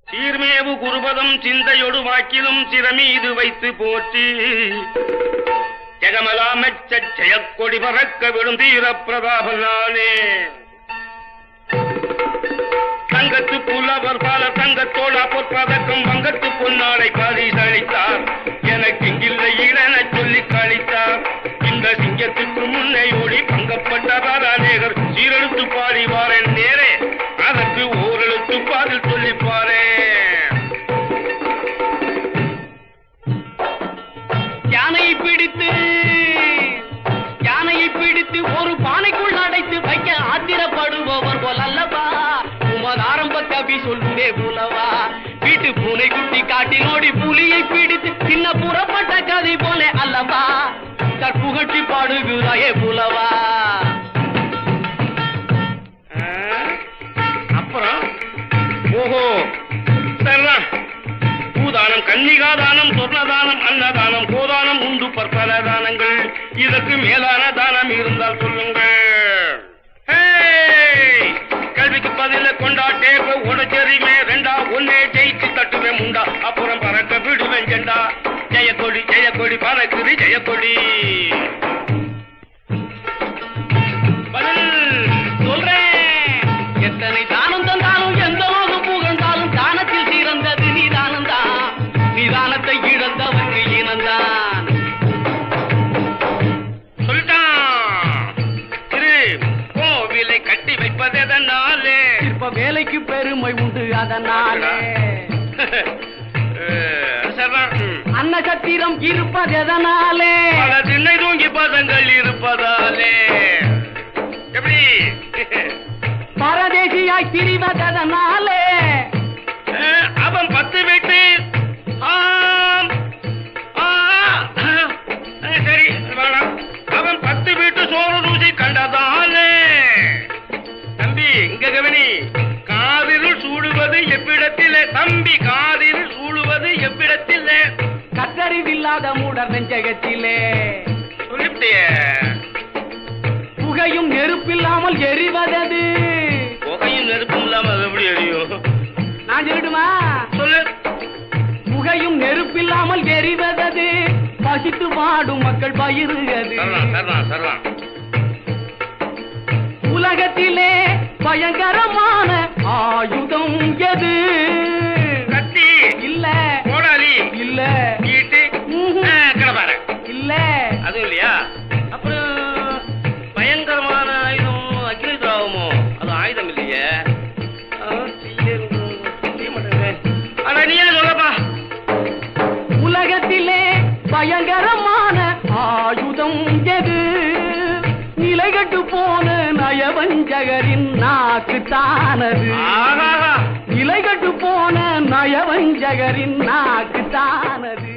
சீர்மேவு குருபதம் சிந்தையொடு வாக்கிலும் சிரமீது வைத்து போற்றி ஜெகமலாமெச்ச ஜெயக்கொடி பறக்க விடும் தீர பிரதாபனானே தங்கத்து புலவர் பால தங்கத்தோட பொற்பதக்கம் வங்கத்து பொன்னாடை பரிசளித்தார் எனக்கு இங்கில்லை இளன சொல்லி கழித்தார் இந்த சிங்கத்துக்கு முன்னே ஓடி பங்கப்பட்டதார் அநேகர் சீரெழுத்து பாடி வாரேன் நேரே அதற்கு ஓரெழுத்து பாதில் சொல்லி பாரேன் யானையை பிடித்து யானையை பிடித்து ஒரு பானைக்குள் அடைத்து வைக்க ஆத்திரப்படுபவர் போல் அல்லவா உமது ஆரம்ப கவி சொல்லுதே புலவா வீட்டு பூனை குட்டி காட்டினோடி புலியை பிடித்து சின்ன புறப்பட்ட கதை போல அல்லவா கற்புகழ்ச்சி பாடுகிறாயே புலவா ஆ? அப்புறம் ஓஹோ சரிதான் பூதானம் கன்னிகாதானம் சொர்ணதானம் அன்னதானம் கோதானம் உண்டு பற்பல தானங்கள் இதற்கு மேலான தானம் இருந்தால் சொல்லுங்கள் ஹேய்! கல்விக்கு பதில கொண்டாட்டே உடச்செறிமே ரெண்டா ஒன்னே ஜெயிச்சு தட்டுவேன் முண்டா அப்புறம் பறக்க விடுவேன் ஜெண்டா ஜெயக்கொடி ஜெயக்கொடி பறக்குது ஜெயக்கொடி பதில் சொல்றேன் எத்தனை தானம் தந்தாலும் எந்த லோகம் புகழ்ந்தாலும் தானத்தில் சிறந்தது நீதானம் தான் நீதானத்தை இழந்தவருக்கு இனந்தான் சொல்லிட்டான் இரு கோவிலை கட்டி வைப்பதெதனாலே இப்ப வேலைக்கு பெருமை உண்டு அதனாலே அஹ், சரிதான் ம். அன்னசத்திரம் இருப்பதெதனாலே பல திண்ணை தூங்கி பதங்கள் இருப்பதாலே எப்படி பரதேசியாய் திரிவதனாலே அஹ், அவன் பத்து வீட்டு ஆம் ஆ, அஹ், சரி வேணாம் அவன் பத்து வீட்டு சோறு ருசி கண்டதாலே தம்பி இங்க கவனி காதில் சூடுவது எவ்விடத்திலே தம்பி காதில் சூடுவது எவ்விடத்திலே கத்தறிவில்லாத மூடர் நெஞ்சகத்திலே சொல்லிவிட்டியே புகையும் நெருப்பில்லாமல் எரிவதது புகையும் நெருப்பும் இல்லாம அது எப்படி எரியும் நான் சொல்லிடுமா சொல்லு புகையும் நெருப்பில்லாமல் எரிவதது பசித்து வாடும் மக்கள் பயிருகிறது சரலாம் சரலாம் சரலாம் உலகத்திலே பயங்கரமான ஆயுதம் எது கத்தி இல்ல கோடாலி இல்ல ஈட்டு ம்ஹும். கிடப்பாரு இல்ல அதுவும் இல்லையா அப்புறம் பயங்கரமான ஆயுதம் அக்னி திராவமோ அது ஆயுதம் இல்லையே ஆ, செய்ய- செய்ய மாட்டேங்குதே. அட நீயே சொல்லப்பா உலகத்திலே பயங்கரமான ஆயுதம் எது நிலைகட்டு போன நயவஞ்சகரின் நாக்கு தானது ஆஹா நிலைகட்டு போன நயவஞ்சகரின் நாக்கு தானது